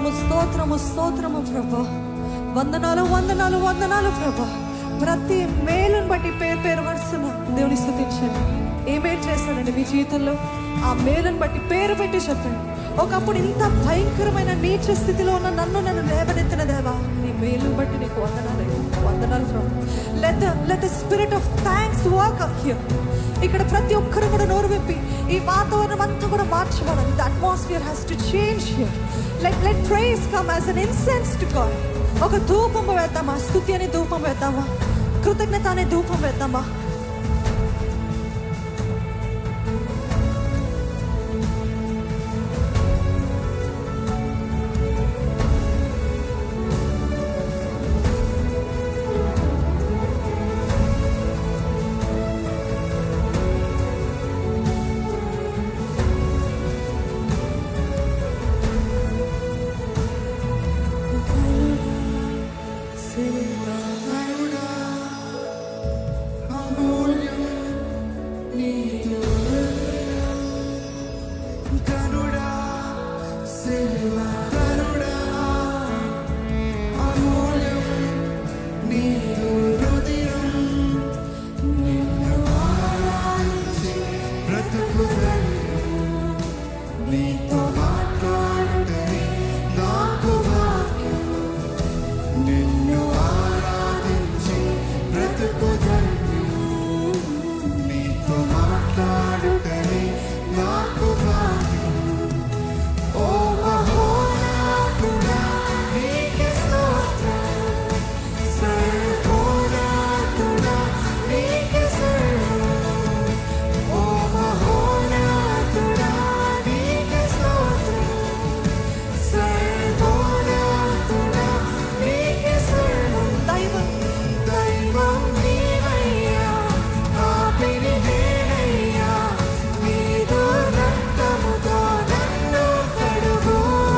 స్తోత్రము స్తోత్రము స్తోత్రము ప్రభా వందనాలు వందనాలు వందనాలు ప్రభా ప్రతి మేలుని బట్టి పేరు పేరు వరుసన దేవుని స్థుతించండి ఏ మేలు చేస్తాడండి మీ జీవితంలో ఆ మేలుని బట్టి పేరు పెట్టి చెప్పండి ఒకప్పుడు ఇంత భయంకరమైన నీచ స్థితిలో ఉన్న నన్ను నన్ను లేవనెత్తిన దేవా నీ మేలుని బట్టి నీకు వందనాలు వందనాలు ప్రభు let let spirit of thanks walk up here ఇక్కడ ప్రతి ఒక్కరు కూడా నోరు విప్పి ఈ వాతావరణం అంతా కూడా మార్చబడాలి the atmosphere has to change here let let praise come as an incense to God ఒక ధూపం వేద్దామా స్తుతి అనే ధూపం వేద్దామా కృతజ్ఞత అనే ధూపం వేద్దామా నీతో మాట్లాడుటని నాకు భాగ్యం నిన్ను ఆరాధించి బ్రతుకు ధన్యం నీతో మాట్లాడుటని నాకు భాగ్యం ఓ మహోన్నతుడా నీకే స్తోత్రం సర్వోన్నతుడా నీకే సర్వం ఓ మహోన్నతుడా నీకే స్తోత్రం సర్వోన్నతుడా నీకే సర్వం దైవం దైవం నీవయ్యా ఆపిని నేనయ్యా నీదు రక్తముతో నన్ను కడుగు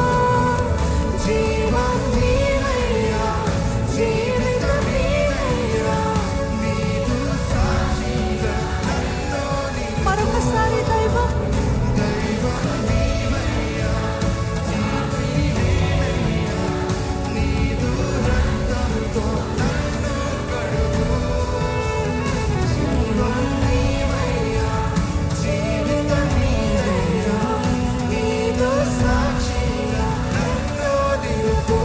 జీవం నీవయ్యా జీవితం నీవయ్యా నీదు సాక్షిగా నన్ను మరొకసారి దైవం దైవం నీవయ్యా జీవిని నేనయ్యా నీదు రక్తముతో నన్ను కడుగు జీవం నీవయ్యా జీవితం నీవయ్యా నీదు సాక్షిగా నన్ను నిలుపు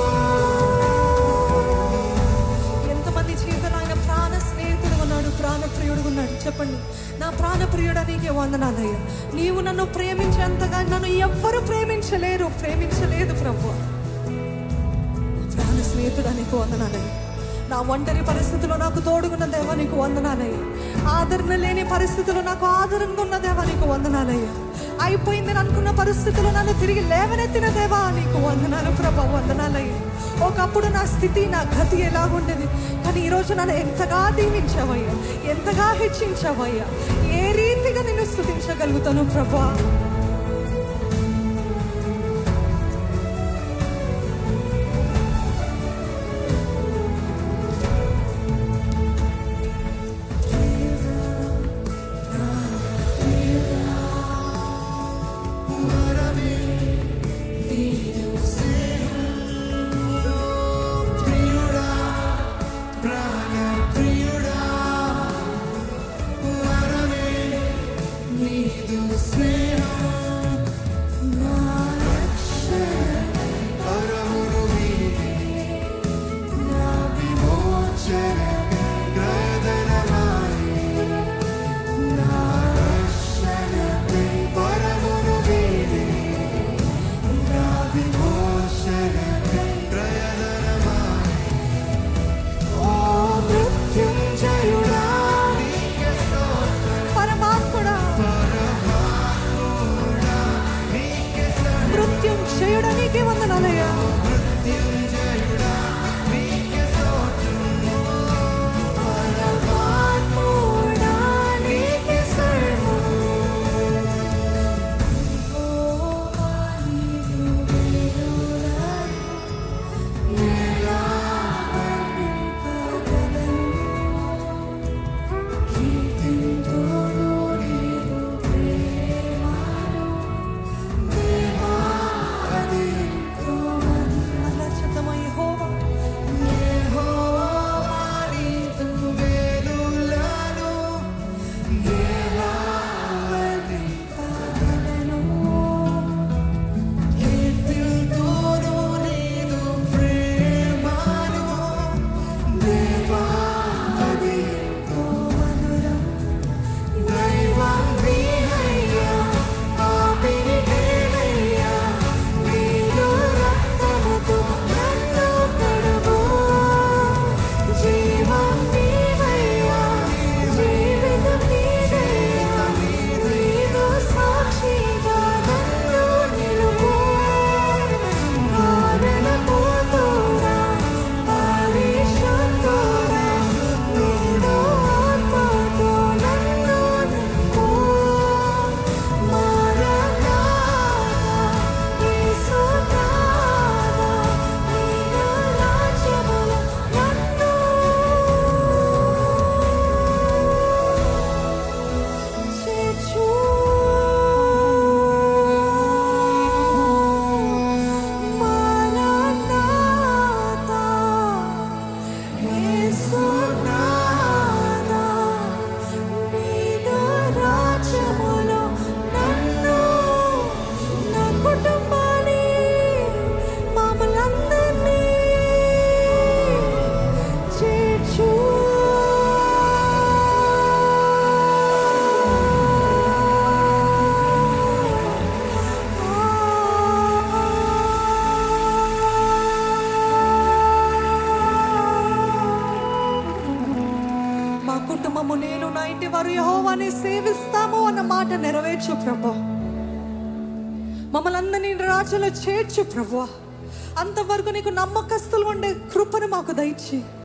ఎంతమంది జీవితంలో ఆయన ప్రాణ స్నేహితుడు ఉన్నాడు ప్రాణ ప్రియుడు ఉన్నాడు చెప్పండి నా ప్రాణ ప్రియుడ నీకే వందనాలయ్యా నీవు నన్ను ప్రేమించేంతగా నన్ను ఎవ్వరు ప్రేమించలేరు ప్రేమించలేదు ప్రభు ప్రాణ స్నేహితుడా నీకు వందనాలయ్యా నా ఒంటరి పరిస్థితిలో నాకు తోడుగున్న దేవా నీకు వందనాలయ్యా ఆదరణ లేని పరిస్థితిలో నాకు ఆదరణగా ఉన్న దేవా నీకు వందనాలయ్యా అయిపోయిందని అనుకున్న పరిస్థితిలో నన్ను తిరిగి లేవనెత్తిన దేవా నీకు వందనాలు ప్రభా వందనాలయ్యా ఒకప్పుడు నా స్థితి నా గతి ఎలాగుండేది కానీ ఈరోజు నన్ను ఎంతగా దీవించావయ్యా ఎంతగా హెచ్చించావయ్యా ఏ రీతిగా నిన్ను స్థుతించగలుగుతాను ప్రభా ప్రియుడా ప్రాణ ప్రియుడా వరమే నీదు స్నేహం కుటుంబము నేను నా ఇంటి వారు యహోవాని సేవిస్తాము అన్న మాట నెరవేర్చు ప్రభు మమ్మల్ని అందరినీ రాజులో చేర్చు ప్రభు అంతవరకు నీకు నమ్మకస్తులు ఉండే కృపను మాకు దయచి